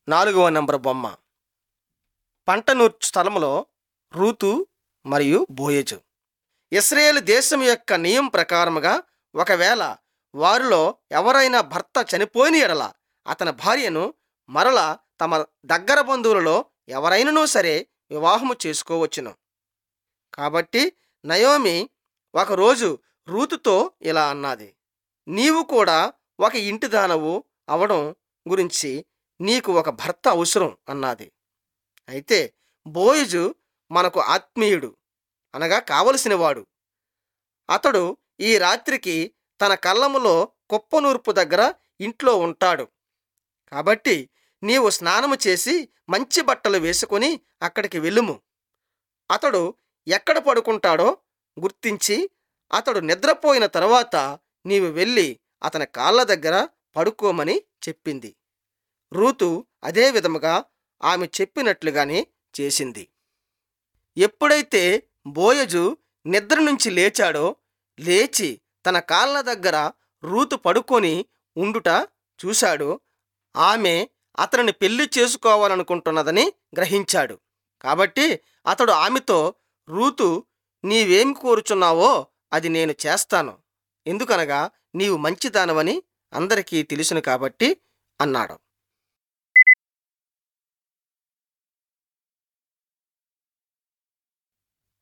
నాలుగవ నంబర్ బొమ్మ పంట నూర్చు స్థలంలో రూతు మరియు బోయజు ఇస్రాయేల్ దేశం యొక్క నియం ప్రకారముగా ఒకవేళ వారిలో ఎవరైనా భర్త చనిపోయిన ఎడల అతని భార్యను మరల తమ దగ్గర బంధువులలో ఎవరైనను సరే వివాహము చేసుకోవచ్చును కాబట్టి నయోమి ఒకరోజు రూతుతో ఇలా అన్నది నీవు కూడా ఒక ఇంటి దానవు అవడం గురించి నీకు ఒక భర్త అవసరం అన్నది అయితే బోయజు మనకు ఆత్మీయుడు అనగా కావలసినవాడు అతడు ఈ రాత్రికి తన కళ్ళములో కుప్పనూర్పు దగ్గర ఇంట్లో ఉంటాడు కాబట్టి నీవు స్నానము చేసి మంచి బట్టలు వేసుకొని అక్కడికి వెళ్ళుము అతడు ఎక్కడ పడుకుంటాడో గుర్తించి అతడు నిద్రపోయిన తర్వాత నీవు వెళ్ళి అతని కాళ్ళ దగ్గర పడుకోమని చెప్పింది రూతు అదే విధముగా ఆమె చెప్పినట్లుగానే చేసింది ఎప్పుడైతే బోయజు నిద్ర నుంచి లేచాడో లేచి తన కాళ్ళ దగ్గర రూతు పడుకొని ఉండుట చూశాడు ఆమె అతనిని పెళ్లి చేసుకోవాలనుకుంటున్నదని గ్రహించాడు కాబట్టి అతడు ఆమెతో రూతు నీవేమి కోరుచున్నావో అది నేను చేస్తాను ఎందుకనగా నీవు మంచిదానవని అందరికీ తెలుసును కాబట్టి అన్నాడు